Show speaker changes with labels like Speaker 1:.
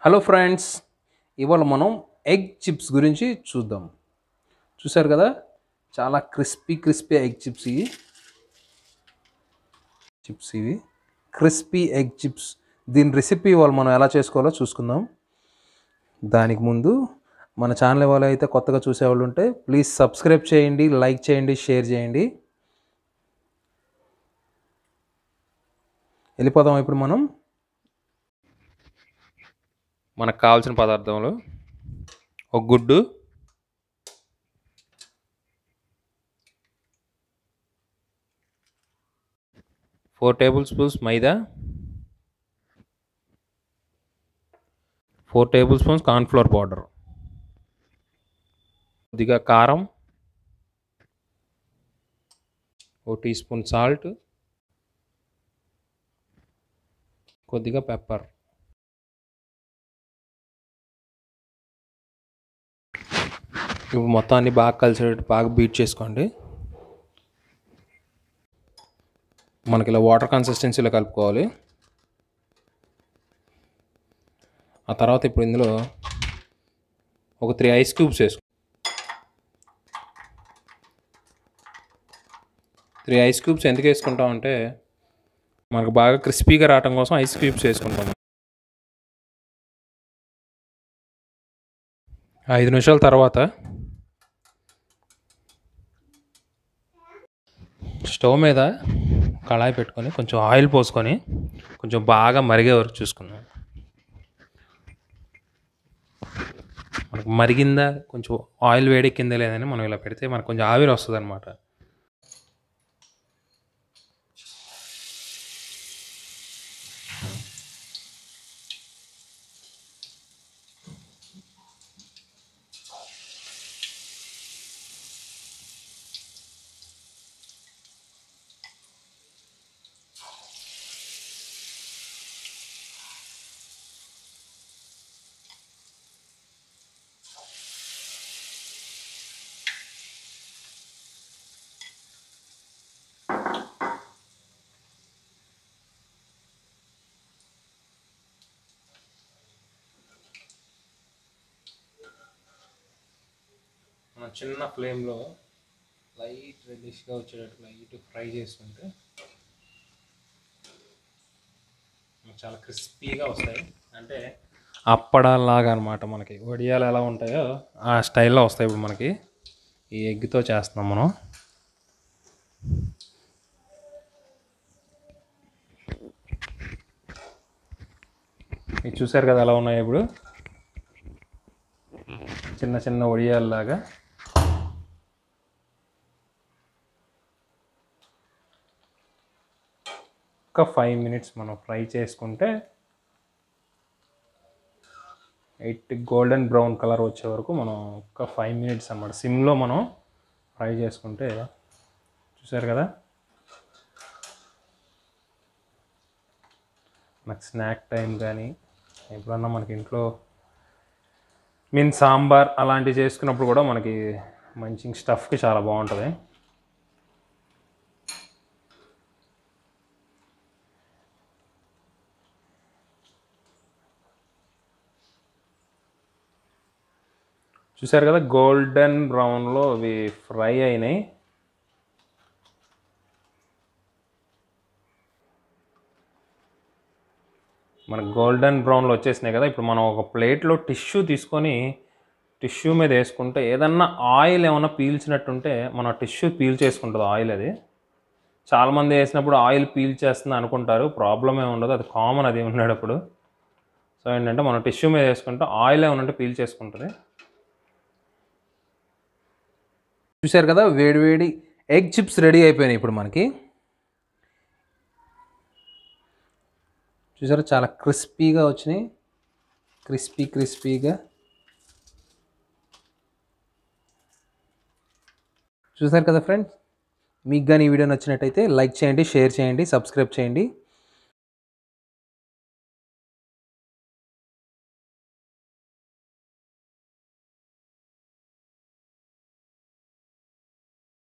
Speaker 1: hello friends ఇవాళ మనం egg chips గురించి చూద్దాం చూసారు కదా చాలా క్రిస్పీ క్రిస్పీ ఎగ్ చిప్స్ ఇవి చిప్స్ ఇవి క్రిస్పీ ఎగ్ చిప్స్ దీని రెసిపీ వాళ్ళు మనం ఎలా చేసుకోవాలో చూసుకుందాం దానికి ముందు మన ఛానల్ వాళ్ళు అయితే కొత్తగా చూసేవాళ్ళు ఉంటే ప్లీజ్ సబ్స్క్రైబ్ చేయండి లైక్ చేయండి షేర్ చేయండి వెళ్ళిపోదాం ఇప్పుడు మనం మనకు కావాల్సిన పదార్థములు ఒక గుడ్డు four tablespoons maida four tablespoons cornflour powder కొద్దిగా కారం ఓ టీ స్పూన్ సాల్ట్ కొద్దిగా పెప్పర్ ఇప్పుడు మొత్తం అన్ని బాగా కలిసేటట్టు బాగా బీట్ చేసుకోండి మనకి ఇలా వాటర్ కన్సిస్టెన్సీలో కలుపుకోవాలి ఆ తర్వాత ఇప్పుడు ఇందులో ఒక త్రీ ఐస్ క్యూబ్స్ వేసుకో త్రీ ఐస్ క్యూబ్స్ ఎందుకు వేసుకుంటామంటే మనకు బాగా క్రిస్పీగా రావడం కోసం ఐస్ క్యూబ్స్ వేసుకుంటాం ఐదు నిమిషాల తర్వాత స్టవ్ మీద కళాయి పెట్టుకొని కొంచెం ఆయిల్ పోసుకొని కొంచెం బాగా మరిగే వరకు చూసుకుందాం మనకు మరిగిందా కొంచెం ఆయిల్ వేడెక్కిందా లేదని మనం ఇలా పెడితే మనకు కొంచెం ఆవిరి వస్తుంది అనమాట మనం చిన్న ఫ్లేమ్లో లైట్ రెడ్డిష్గా వచ్చేటట్టు లైట్ ఫ్రై చేసుకుంటే మనకు చాలా క్రిస్పీగా వస్తాయి అంటే అప్పడాలాగా అనమాట మనకి వడియాలు ఎలా ఉంటాయో ఆ స్టైల్లో వస్తాయి ఇప్పుడు మనకి ఈ ఎగ్తో చేస్తున్నాం మనం ఇది చూసారు కదా ఎలా ఉన్నాయి ఇప్పుడు చిన్న చిన్న వడియాల్లాగా ఒక ఫైవ్ మినిట్స్ మనం ఫ్రై చేసుకుంటే ఎయిట్ గోల్డెన్ బ్రౌన్ కలర్ వచ్చే వరకు మనం ఒక ఫైవ్ మినిట్స్ అన్నమాట సిమ్లో మనం ఫ్రై చేసుకుంటే చూసారు కదా నాకు స్నాక్ టైం కానీ ఎప్పుడన్నా మనకి ఇంట్లో మీన్ సాంబార్ అలాంటివి చేసుకున్నప్పుడు కూడా మనకి మంచి స్టఫ్కి చాలా బాగుంటుంది చూసారు కదా గోల్డెన్ బ్రౌన్లో అవి ఫ్రై అయినాయి మనకు గోల్డెన్ బ్రౌన్లో వచ్చేసినాయి కదా ఇప్పుడు మనం ఒక ప్లేట్లో టిష్యూ తీసుకొని టిష్యూ మీద వేసుకుంటే ఏదన్నా ఆయిల్ ఏమన్నా పీల్చినట్టుంటే మనం టిష్యూ పీల్ చేసుకుంటుంది ఆయిల్ అది చాలామంది వేసినప్పుడు ఆయిల్ పీల్ చేస్తుంది అనుకుంటారు ప్రాబ్లం ఏమి ఉండదు అది కామన్ అది ఉండేటప్పుడు సో ఏంటంటే మనం టిష్యూ మీద వేసుకుంటే ఆయిల్ ఏమైనా ఉంటే పీల్ చేసుకుంటుంది చూశారు కదా వేడివేడి ఎగ్ చిప్స్ రెడీ అయిపోయినాయి ఇప్పుడు మనకి చూసారా చాలా క్రిస్పీగా వచ్చినాయి క్రిస్పీ క్రిస్పీగా చూసారు కదా ఫ్రెండ్స్ మీకు కానీ ఈ వీడియో నచ్చినట్టయితే లైక్ చేయండి షేర్ చేయండి సబ్స్క్రైబ్ చేయండి